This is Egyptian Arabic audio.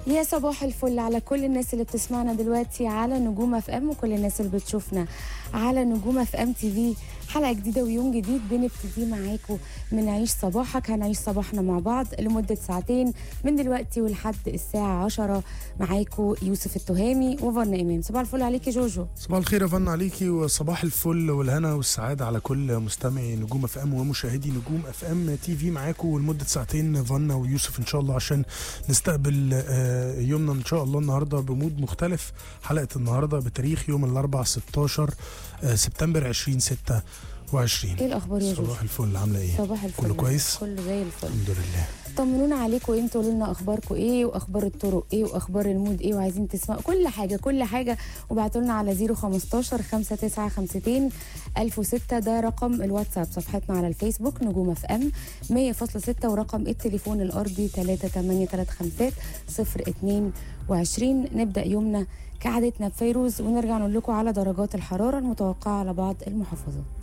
يا صباح الفل على كل الناس اللي بتسمعنا دلوقتي على نجوم اف ام وكل الناس اللي بتشوفنا على نجوم اف ام تي في حلقه جديده ويوم جديد بنبتدي معاكم من عيش صباحك هنعيش صباحنا مع بعض لمده ساعتين من دلوقتي ولحد الساعه 10 معاكم يوسف التهامي وفن امام صباح الفل عليك يا جوجو صباح الخير يا فن عليكي وصباح الفل والهنا والسعادة على كل مستمعي نجوم اف ام ومشاهدي نجوم اف ام تي في معاكم لمدة ساعتين فن ويوسف ان شاء الله عشان نستقبل آه، يومنا ان شاء الله النهارده بمود مختلف حلقة النهارده بتاريخ يوم الاربع 16 آه، سبتمبر 2026 ايه الاخبار يا جوجو صباح الفل عاملة ايه؟ صباح الفل كله كويس؟ كله زي الفل الحمد لله طمنونا عليكم انتوا قولوا لنا اخباركم ايه واخبار الطرق ايه واخبار المود ايه وعايزين تسمعوا كل حاجه كل حاجه وابعتوا لنا على 015 5952 1006 ده رقم الواتساب صفحتنا على الفيسبوك نجوم اف ام 100.6 ورقم التليفون الارضي 3835 022 نبدا يومنا كعادتنا بفيروز ونرجع نقول لكم على درجات الحراره المتوقعه على بعض المحافظات